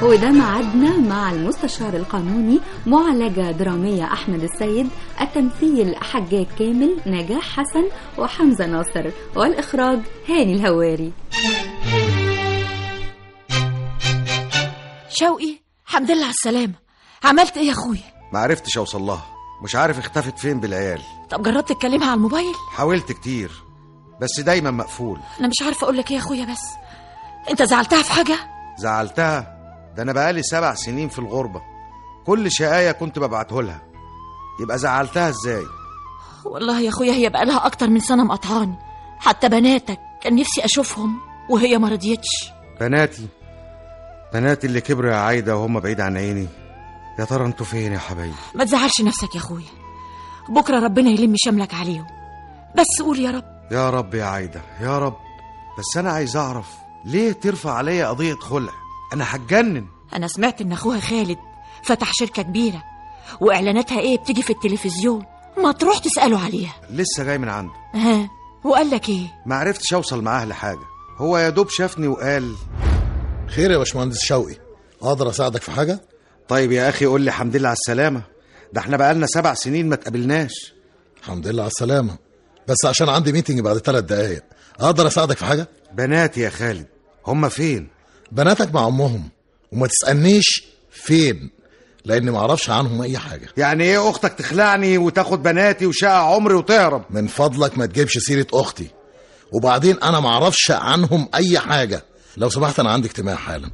وده معدنا مع المستشار القانوني معالجة درامية أحمد السيد التمثيل حجاج كامل نجاح حسن وحمزة ناصر والإخراج هاني الهواري شوقي الحمد لله على السلامة عملت ايه يا اخويا ما عرفتش اوصل لها مش عارف اختفت فين بالعيال طب جربت تكلمها على الموبايل حاولت كتير بس دايما مقفول انا مش عارفه اقول لك ايه يا اخويا بس انت زعلتها في حاجه زعلتها ده انا بقالي سبع سنين في الغربة كل شقاية كنت ببعته لها يبقى زعلتها ازاي والله يا اخويا هي بقالها اكتر من سنه مقطعاني حتى بناتك كان نفسي اشوفهم وهي ما رضيتش بناتي بناتي اللي كبروا يا عايدة وهم بعيد عن عيني يا ترى انتوا فين يا حبايبي ما تزعلش نفسك يا اخويا بكره ربنا يلم شملك عليهم بس قول يا رب يا رب يا عايدة يا رب بس انا عايز اعرف ليه ترفع عليا قضية خلع انا هتجنن انا سمعت ان اخوها خالد فتح شركه كبيره واعلاناتها ايه بتيجي في التلفزيون ما تروح تساله عليها لسه جاي من عنده ها وقال لك ايه ما عرفتش اوصل معاه لحاجة هو يا دوب شافني وقال خير يا باشمهندس شوقي اقدر اساعدك في حاجه طيب يا اخي قول لي الحمد لله على السلامة ده احنا بقالنا سبع سنين ما تقابلناش الحمد لله على السلامه بس عشان عندي ميتنج بعد ثلاث دقايق اقدر اساعدك في حاجه بناتي يا خالد هما فين بناتك مع امهم وما تسالنيش فين لاني ما اعرفش عنهم اي حاجه يعني ايه اختك تخلعني وتاخد بناتي وشقة عمري وتهرب من فضلك ما تجيبش سيره اختي وبعدين انا ما اعرفش عنهم اي حاجه لو سمحت انا عندي اجتماع حالا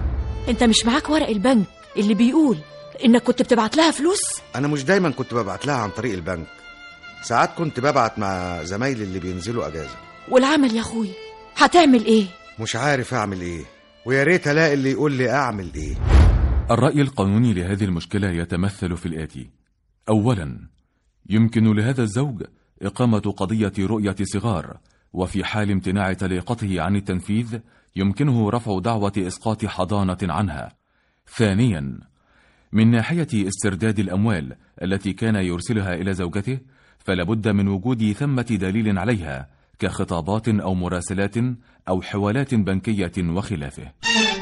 انت مش معاك ورق البنك اللي بيقول انك كنت بتبعت لها فلوس انا مش دايما كنت ببعت لها عن طريق البنك ساعات كنت ببعت مع زمايلي اللي بينزلوا اجازه والعمل يا اخويا هتعمل ايه مش عارف اعمل ايه ويا ريت الاقي اللي يقول لي اعمل ايه الرأي القانوني لهذه المشكلة يتمثل في الآتي: أولاً، يمكن لهذا الزوج إقامة قضية رؤية صغار، وفي حال امتناع طليقته عن التنفيذ، يمكنه رفع دعوة إسقاط حضانة عنها. ثانياً، من ناحية استرداد الأموال التي كان يرسلها إلى زوجته، فلا بد من وجود ثمة دليل عليها كخطابات أو مراسلات أو حوالات بنكية وخلافه.